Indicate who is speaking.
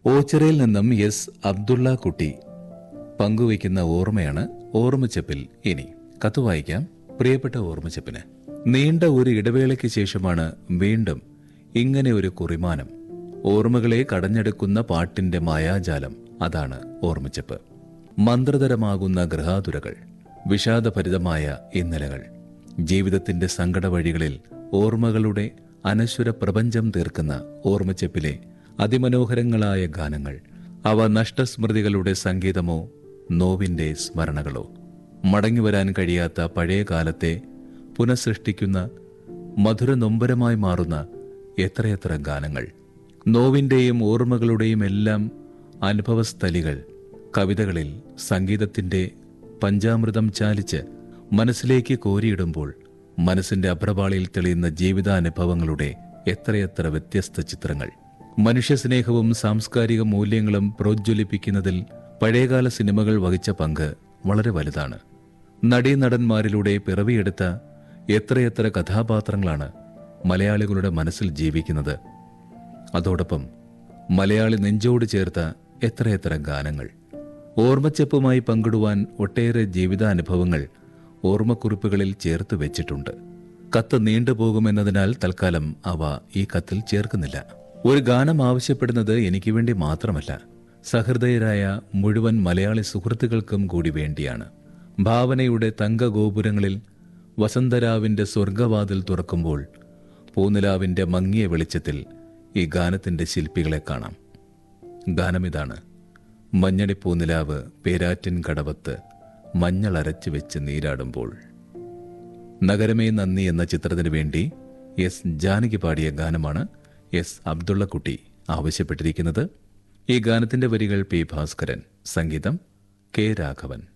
Speaker 1: ഓച്ചിറയിൽ നിന്നും എസ് അബ്ദുള്ള കുട്ടി പങ്കുവയ്ക്കുന്ന ഓർമ്മയാണ് ഓർമ്മച്ചപ്പിൽ ഇനി കത്ത് വായിക്കാം പ്രിയപ്പെട്ട ഓർമ്മച്ചപ്പിന് നീണ്ട ഒരു ഇടവേളയ്ക്ക് ശേഷമാണ് വീണ്ടും ഇങ്ങനെ ഒരു കുറിമാനം ഓർമ്മകളെ കടഞ്ഞെടുക്കുന്ന പാട്ടിന്റെ മായാജാലം അതാണ് ഓർമ്മച്ചപ്പ് മന്ത്രതരമാകുന്ന ഗൃഹാതുരകൾ വിഷാദഭരിതമായ ഇന്നലകൾ ജീവിതത്തിന്റെ സങ്കട വഴികളിൽ ഓർമ്മകളുടെ അനശ്വര പ്രപഞ്ചം തീർക്കുന്ന ഓർമ്മച്ചപ്പിലെ അതിമനോഹരങ്ങളായ ഗാനങ്ങൾ അവ നഷ്ടസ്മൃതികളുടെ സംഗീതമോ നോവിന്റെ സ്മരണകളോ മടങ്ങിവരാൻ കഴിയാത്ത പഴയ കാലത്തെ പുനഃസൃഷ്ടിക്കുന്ന മധുര നൊമ്പരമായി മാറുന്ന എത്രയെത്ര ഗാനങ്ങൾ നോവിന്റെയും ഓർമ്മകളുടെയും എല്ലാം അനുഭവസ്ഥലികൾ കവിതകളിൽ സംഗീതത്തിന്റെ പഞ്ചാമൃതം ചാലിച്ച് മനസ്സിലേക്ക് കോരിയിടുമ്പോൾ മനസ്സിന്റെ അഭ്രപാളിയിൽ തെളിയുന്ന ജീവിതാനുഭവങ്ങളുടെ എത്രയെത്ര വ്യത്യസ്ത ചിത്രങ്ങൾ മനുഷ്യസ്നേഹവും സാംസ്കാരിക മൂല്യങ്ങളും പ്രോജ്വലിപ്പിക്കുന്നതിൽ പഴയകാല സിനിമകൾ വഹിച്ച പങ്ക് വളരെ വലുതാണ് നടീനടന്മാരിലൂടെ പിറവിയെടുത്ത എത്രയെത്ര കഥാപാത്രങ്ങളാണ് മലയാളികളുടെ മനസ്സിൽ ജീവിക്കുന്നത് അതോടൊപ്പം മലയാളി നെഞ്ചോട് ചേർത്ത എത്രയെത്ര ഗാനങ്ങൾ ഓർമ്മച്ചെപ്പുമായി പങ്കിടുവാൻ ഒട്ടേറെ ജീവിതാനുഭവങ്ങൾ ഓർമ്മക്കുറിപ്പുകളിൽ ചേർത്ത് വെച്ചിട്ടുണ്ട് കത്ത് നീണ്ടുപോകുമെന്നതിനാൽ തൽക്കാലം അവ ഈ കത്തിൽ ചേർക്കുന്നില്ല ഒരു ഗാനം ആവശ്യപ്പെടുന്നത് എനിക്ക് വേണ്ടി മാത്രമല്ല സഹൃദയരായ മുഴുവൻ മലയാളി സുഹൃത്തുക്കൾക്കും കൂടി വേണ്ടിയാണ് ഭാവനയുടെ തങ്കഗോപുരങ്ങളിൽ വസന്തരാവിന്റെ സ്വർഗവാതിൽ തുറക്കുമ്പോൾ പൂനിലാവിന്റെ മങ്ങിയ വെളിച്ചത്തിൽ ഈ ഗാനത്തിന്റെ ശില്പികളെ കാണാം ഗാനമിതാണ് മഞ്ഞണി പൂനിലാവ് പേരാറ്റിൻ കടവത്ത് മഞ്ഞളരച്ചു വെച്ച് നീരാടുമ്പോൾ നഗരമേ നന്ദി എന്ന ചിത്രത്തിനു വേണ്ടി എസ് ജാനകി പാടിയ ഗാനമാണ് എസ് അബ്ദുള്ളക്കുട്ടി ആവശ്യപ്പെട്ടിരിക്കുന്നത് ഈ ഗാനത്തിന്റെ വരികൾ പി ഭാസ്കരൻ സംഗീതം കെ രാഘവൻ